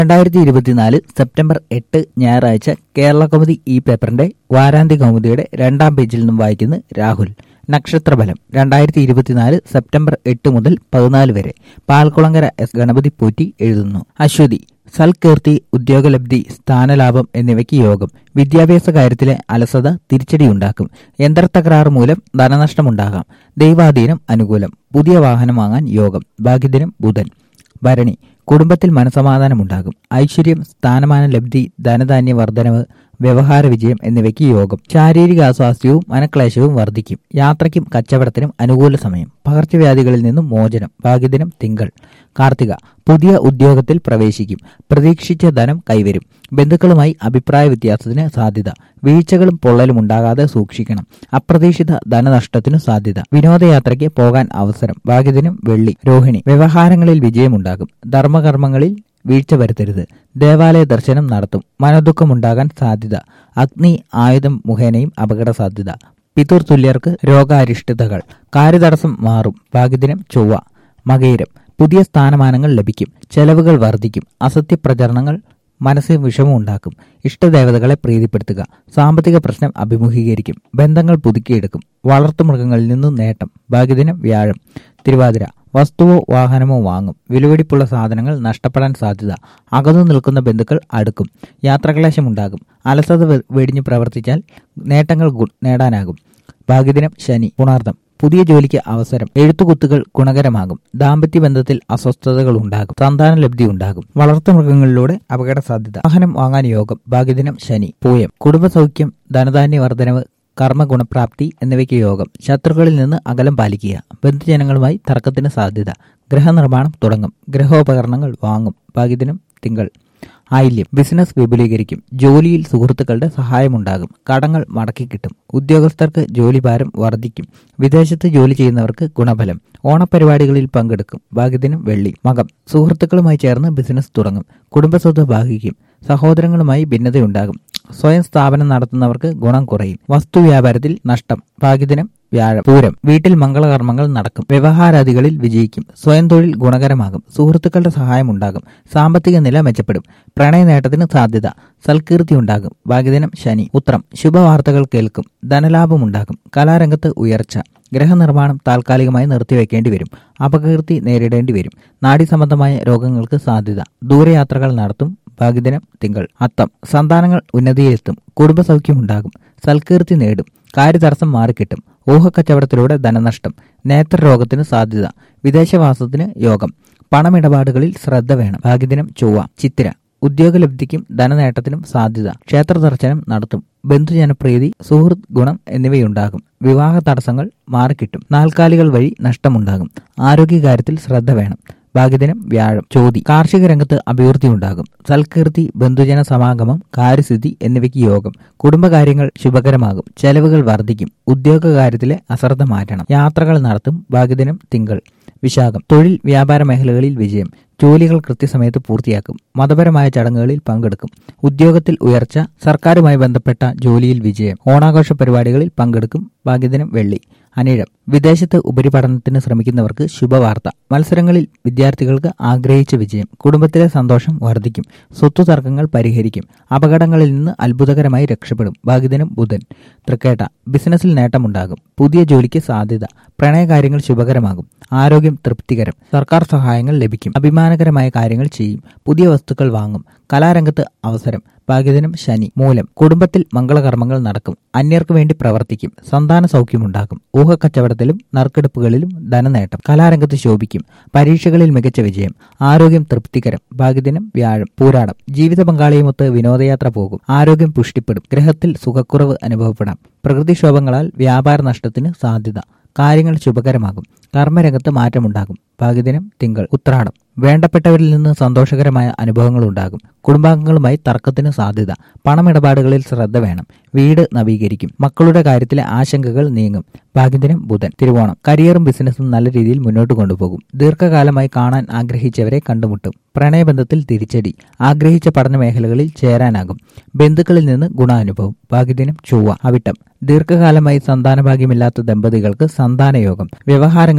രണ്ടായിരത്തി ഇരുപത്തിനാല് സെപ്റ്റംബർ എട്ട് ഞായറാഴ്ച കേരള കൗമുദി ഈ പേപ്പറിന്റെ വാരാന്ത്യ കൗമുദിയുടെ രണ്ടാം പേജിൽ നിന്നും വായിക്കുന്നു രാഹുൽ നക്ഷത്രഫലം രണ്ടായിരത്തി ഇരുപത്തിനാല് സെപ്റ്റംബർ എട്ട് മുതൽ പതിനാല് വരെ പാൽക്കുളങ്കര എസ് ഗണപതി പോറ്റി എഴുതുന്നു അശ്വതി സൽകീർത്തി ഉദ്യോഗലബ്ധി സ്ഥാനലാഭം എന്നിവയ്ക്ക് യോഗം വിദ്യാഭ്യാസ കാര്യത്തിലെ അലസത തിരിച്ചടിയുണ്ടാക്കും യന്ത്രത്തകരാറ് മൂലം ധനനഷ്ടമുണ്ടാകാം ദൈവാധീനം അനുകൂലം പുതിയ വാഹനം വാങ്ങാൻ യോഗം ഭാഗ്യദിനം ബുധൻ ഭരണി കുടുംബത്തിൽ മനസമാധാനമുണ്ടാകും ഐശ്വര്യം സ്ഥാനമാന ലബ്ധി ധനധാന്യ വർധനവ് വ്യവഹാര വിജയം എന്നിവയ്ക്ക് യോഗം ശാരീരിക അസ്വാസ്ഥ്യവും മനക്ലേശവും വർദ്ധിക്കും യാത്രയ്ക്കും കച്ചവടത്തിനും അനുകൂല സമയം പകർച്ചവ്യാധികളിൽ നിന്നും മോചനം ഭാഗ്യദിനം തിങ്കൾ കാർത്തിക പുതിയ ഉദ്യോഗത്തിൽ പ്രവേശിക്കും പ്രതീക്ഷിച്ച ധനം കൈവരും ബന്ധുക്കളുമായി അഭിപ്രായ വ്യത്യാസത്തിന് സാധ്യത വീഴ്ചകളും പൊള്ളലും ഉണ്ടാകാതെ സൂക്ഷിക്കണം അപ്രതീക്ഷിത ധനനഷ്ടത്തിനു സാധ്യത വിനോദയാത്രയ്ക്ക് പോകാൻ അവസരം ഭാഗ്യദിനം വെള്ളി രോഹിണി വ്യവഹാരങ്ങളിൽ വിജയമുണ്ടാകും ധർമ്മകർമ്മങ്ങളിൽ വീഴ്ച വരുത്തരുത് ദേവാലയ ദർശനം നടത്തും മനദുഃഖമുണ്ടാകാൻ സാധ്യത അഗ്നി ആയുധം മുഖേനയും അപകട സാധ്യത പിതൃ തുല്യർക്ക് രോഗാരിഷ്ടതകൾ കാര്യതടസ്സം മാറും ഭാഗ്യദിനം ചൊവ്വ മകയിരം പുതിയ സ്ഥാനമാനങ്ങൾ ലഭിക്കും ചെലവുകൾ വർദ്ധിക്കും അസത്യപ്രചരണങ്ങൾ മനസ്സിൽ വിഷമം ഉണ്ടാക്കും ഇഷ്ടദേവതകളെ പ്രീതിപ്പെടുത്തുക സാമ്പത്തിക പ്രശ്നം അഭിമുഖീകരിക്കും ബന്ധങ്ങൾ പുതുക്കിയെടുക്കും വളർത്തുമൃഗങ്ങളിൽ നിന്നും നേട്ടം ഭാഗ്യദിനം വ്യാഴം തിരുവാതിര വസ്തുവോ വാഹനമോ വാങ്ങും വിലപിടിപ്പുള്ള സാധനങ്ങൾ നഷ്ടപ്പെടാൻ സാധ്യത അകന്നു നിൽക്കുന്ന ബന്ധുക്കൾ അടുക്കും യാത്രക്ലേശമുണ്ടാകും അലസത വെ- വെടിഞ്ഞു പ്രവർത്തിച്ചാൽ നേട്ടങ്ങൾ ഗു- നേടാനാകും ഭാഗ്യദിനം ശനി ഗുണാർത്ഥം പുതിയ ജോലിക്ക് അവസരം എഴുത്തുകുത്തുകൾ ഗുണകരമാകും ദാമ്പത്യ ബന്ധത്തിൽ അസ്വസ്ഥതകൾ ഉണ്ടാകും സന്താന ലബ്ധി ഉണ്ടാകും വളർത്തുമൃഗങ്ങളിലൂടെ അപകട സാധ്യത വാഹനം വാങ്ങാൻ യോഗം ഭാഗ്യദിനം ശനി പൂയം കുടുംബസൗഖ്യം ധനധാന്യ വർധനവ് കർമ്മഗുണപ്രാപ്തി എന്നിവയ്ക്ക് യോഗം ശത്രുക്കളിൽ നിന്ന് അകലം പാലിക്കുക ബന്ധുജനങ്ങളുമായി തർക്കത്തിന് സാധ്യത ഗൃഹനിർമ്മാണം തുടങ്ങും ഗൃഹോപകരണങ്ങൾ വാങ്ങും ഭാഗ്യദിനം തിങ്കൾ ആയില്യം ബിസിനസ് വിപുലീകരിക്കും ജോലിയിൽ സുഹൃത്തുക്കളുടെ സഹായമുണ്ടാകും കടങ്ങൾ മടക്കി കിട്ടും ഉദ്യോഗസ്ഥർക്ക് ജോലിഭാരം വർദ്ധിക്കും വിദേശത്ത് ജോലി ചെയ്യുന്നവർക്ക് ഗുണഫലം ഓണപരിപാടികളിൽ പങ്കെടുക്കും ഭാഗ്യദിനം വെള്ളി മകം സുഹൃത്തുക്കളുമായി ചേർന്ന് ബിസിനസ് തുടങ്ങും കുടുംബസ്വത്ത് ഭാഗിക്കും സഹോദരങ്ങളുമായി ഭിന്നതയുണ്ടാകും സ്വയം സ്ഥാപനം നടത്തുന്നവർക്ക് ഗുണം കുറയും വസ്തു വ്യാപാരത്തിൽ നഷ്ടം ഭാഗ്യദിനം വ്യാഴം പൂരം വീട്ടിൽ മംഗളകർമ്മങ്ങൾ നടക്കും വ്യവഹാരാദികളിൽ വിജയിക്കും സ്വയം തൊഴിൽ ഗുണകരമാകും സുഹൃത്തുക്കളുടെ സഹായം ഉണ്ടാകും സാമ്പത്തിക നില മെച്ചപ്പെടും പ്രണയ നേട്ടത്തിന് സാധ്യത സൽകീർത്തി ഉണ്ടാകും ഭാഗ്യദിനം ശനി ഉത്രം ശുഭവാർത്തകൾ കേൾക്കും ധനലാഭമുണ്ടാകും കലാരംഗത്ത് ഉയർച്ച ഗ്രഹനിർമ്മാണം താൽക്കാലികമായി നിർത്തിവെക്കേണ്ടി വരും അപകീർത്തി നേരിടേണ്ടി വരും നാഡി സംബന്ധമായ രോഗങ്ങൾക്ക് സാധ്യത ദൂരയാത്രകൾ നടത്തും ഭാഗ്യദിനം തിങ്കൾ അത്തം സന്താനങ്ങൾ ഉന്നതിയിലെത്തും കുടുംബസൗഖ്യമുണ്ടാകും സൽകീർത്തി നേടും കാര്യതടസ്സം മാറിക്കിട്ടും ഊഹക്കച്ചവടത്തിലൂടെ ധനനഷ്ടം നേത്രരോഗത്തിന് സാധ്യത വിദേശവാസത്തിന് യോഗം പണമിടപാടുകളിൽ ശ്രദ്ധ വേണം ഭാഗ്യദിനം ചൊവ്വ ചിത്തിര ഉദ്യോഗലബ്ധിക്കും ധനനേട്ടത്തിനും സാധ്യത ക്ഷേത്ര ദർശനം നടത്തും ബന്ധുജനപ്രീതി സുഹൃത്ത് ഗുണം എന്നിവയുണ്ടാകും വിവാഹ തടസ്സങ്ങൾ മാറിക്കിട്ടും നാൽക്കാലികൾ വഴി നഷ്ടമുണ്ടാകും ആരോഗ്യകാര്യത്തിൽ ശ്രദ്ധ വേണം ഭാഗ്യദിനം വ്യാഴം ചോതി കാർഷിക രംഗത്ത് അഭിവൃദ്ധി ഉണ്ടാകും സൽകീർത്തി ബന്ധുജന സമാഗമം കാര്യസിദ്ധി എന്നിവയ്ക്ക് യോഗം കുടുംബകാര്യങ്ങൾ ശുഭകരമാകും ചെലവുകൾ വർദ്ധിക്കും ഉദ്യോഗകാര്യത്തിലെ അശ്രദ്ധ മാറ്റണം യാത്രകൾ നടത്തും ഭാഗ്യദിനം തിങ്കൾ വിശാഖം തൊഴിൽ വ്യാപാര മേഖലകളിൽ വിജയം ജോലികൾ കൃത്യസമയത്ത് പൂർത്തിയാക്കും മതപരമായ ചടങ്ങുകളിൽ പങ്കെടുക്കും ഉദ്യോഗത്തിൽ ഉയർച്ച സർക്കാരുമായി ബന്ധപ്പെട്ട ജോലിയിൽ വിജയം ഓണാഘോഷ പരിപാടികളിൽ പങ്കെടുക്കും ഭാഗ്യദിനം വെള്ളി അനിഴം വിദേശത്ത് ഉപരിപഠനത്തിന് ശ്രമിക്കുന്നവർക്ക് ശുഭവാർത്ത മത്സരങ്ങളിൽ വിദ്യാർത്ഥികൾക്ക് ആഗ്രഹിച്ച വിജയം കുടുംബത്തിലെ സന്തോഷം വർദ്ധിക്കും സ്വത്തു തർക്കങ്ങൾ പരിഹരിക്കും അപകടങ്ങളിൽ നിന്ന് അത്ഭുതകരമായി രക്ഷപ്പെടും ഭാഗ്യദിനം ബുധൻ തൃക്കേട്ട ബിസിനസ്സിൽ നേട്ടമുണ്ടാകും പുതിയ ജോലിക്ക് സാധ്യത പ്രണയകാര്യങ്ങൾ ശുഭകരമാകും ആരോഗ്യം തൃപ്തികരം സർക്കാർ സഹായങ്ങൾ ലഭിക്കും അഭിമാനകരമായ കാര്യങ്ങൾ ചെയ്യും പുതിയ വസ്തുക്കൾ വാങ്ങും കലാരംഗത്ത് അവസരം ഭാഗ്യദിനം ശനി മൂലം കുടുംബത്തിൽ മംഗളകർമ്മങ്ങൾ നടക്കും അന്യർക്ക് വേണ്ടി പ്രവർത്തിക്കും സന്താന സൗഖ്യമുണ്ടാകും ഊഹക്കച്ചവടത്തിലും നറുക്കെടുപ്പുകളിലും ധനനേട്ടം കലാരംഗത്ത് ശോഭിക്കും പരീക്ഷകളിൽ മികച്ച വിജയം ആരോഗ്യം തൃപ്തികരം ഭാഗ്യദിനം വ്യാഴം പൂരാടം ജീവിത പങ്കാളിയുമൊത്ത് വിനോദയാത്ര പോകും ആരോഗ്യം പുഷ്ടിപ്പെടും ഗ്രഹത്തിൽ സുഖക്കുറവ് അനുഭവപ്പെടാം പ്രകൃതിക്ഷോഭങ്ങളാൽ വ്യാപാര നഷ്ടത്തിന് സാധ്യത കാര്യങ്ങൾ ശുഭകരമാകും കർമ്മരംഗത്ത് മാറ്റമുണ്ടാകും ഭാഗ്യദിനം തിങ്കൾ ഉത്രാടം വേണ്ടപ്പെട്ടവരിൽ നിന്ന് സന്തോഷകരമായ അനുഭവങ്ങൾ ഉണ്ടാകും കുടുംബാംഗങ്ങളുമായി തർക്കത്തിന് സാധ്യത പണമിടപാടുകളിൽ ശ്രദ്ധ വേണം വീട് നവീകരിക്കും മക്കളുടെ കാര്യത്തിലെ ആശങ്കകൾ നീങ്ങും ഭാഗ്യദിനം ബുധൻ തിരുവോണം കരിയറും ബിസിനസ്സും നല്ല രീതിയിൽ മുന്നോട്ട് കൊണ്ടുപോകും ദീർഘകാലമായി കാണാൻ ആഗ്രഹിച്ചവരെ കണ്ടുമുട്ടും പ്രണയബന്ധത്തിൽ തിരിച്ചടി ആഗ്രഹിച്ച പഠന മേഖലകളിൽ ചേരാനാകും ബന്ധുക്കളിൽ നിന്ന് ഗുണാനുഭവം ഭാഗ്യദിനം ചൊവ്വ അവിട്ടം ദീർഘകാലമായി സന്താനഭാഗ്യമില്ലാത്ത ദമ്പതികൾക്ക് സന്താനയോഗം വ്യവഹാരങ്ങളിൽ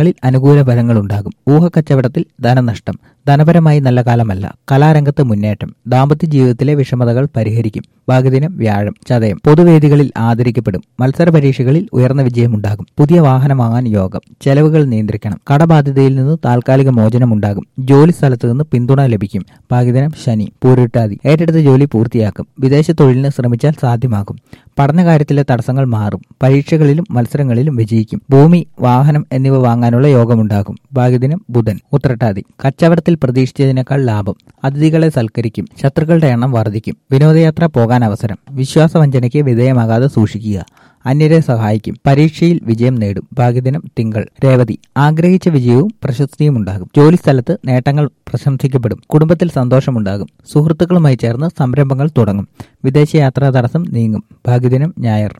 കാര്യങ്ങളിൽ അനുകൂല ഫലങ്ങളുണ്ടാകും ഊഹക്കച്ചവടത്തിൽ ധനനഷ്ടം ധനപരമായി നല്ല കാലമല്ല കലാരംഗത്ത് മുന്നേറ്റം ദാമ്പത്യ ജീവിതത്തിലെ വിഷമതകൾ പരിഹരിക്കും ഭാഗ്യദിനം വ്യാഴം ചതയം പൊതുവേദികളിൽ ആദരിക്കപ്പെടും മത്സര പരീക്ഷകളിൽ ഉയർന്ന വിജയമുണ്ടാകും പുതിയ വാഹനം വാങ്ങാൻ യോഗം ചെലവുകൾ നിയന്ത്രിക്കണം കടബാധ്യതയിൽ നിന്ന് താൽക്കാലിക മോചനമുണ്ടാകും ജോലി സ്ഥലത്ത് നിന്ന് പിന്തുണ ലഭിക്കും ഭാഗ്യദിനം ശനി പൂരിട്ടാതി ഏറ്റെടുത്ത ജോലി പൂർത്തിയാക്കും വിദേശ തൊഴിലിന് ശ്രമിച്ചാൽ സാധ്യമാകും പഠനകാര്യത്തിലെ തടസ്സങ്ങൾ മാറും പരീക്ഷകളിലും മത്സരങ്ങളിലും വിജയിക്കും ഭൂമി വാഹനം എന്നിവ വാങ്ങാനുള്ള യോഗമുണ്ടാകും ഭാഗ്യദിനം ബുധൻ ഉത്രട്ടാതി കച്ചവടത്തിൽ പ്രതീക്ഷിച്ചതിനേക്കാൾ ലാഭം അതിഥികളെ സൽക്കരിക്കും ശത്രുക്കളുടെ എണ്ണം വർദ്ധിക്കും വിനോദയാത്ര പോകാൻ അവസരം വിശ്വാസവഞ്ചനയ്ക്ക് വിധേയമാകാതെ സൂക്ഷിക്കുക അന്യരെ സഹായിക്കും പരീക്ഷയിൽ വിജയം നേടും ഭാഗ്യദിനം തിങ്കൾ രേവതി ആഗ്രഹിച്ച വിജയവും പ്രശസ്തിയും ഉണ്ടാകും ജോലിസ്ഥലത്ത് നേട്ടങ്ങൾ പ്രശംസിക്കപ്പെടും കുടുംബത്തിൽ സന്തോഷമുണ്ടാകും സുഹൃത്തുക്കളുമായി ചേർന്ന് സംരംഭങ്ങൾ തുടങ്ങും വിദേശയാത്രാ തടസ്സം നീങ്ങും ഭാഗ്യദിനം ഞായർ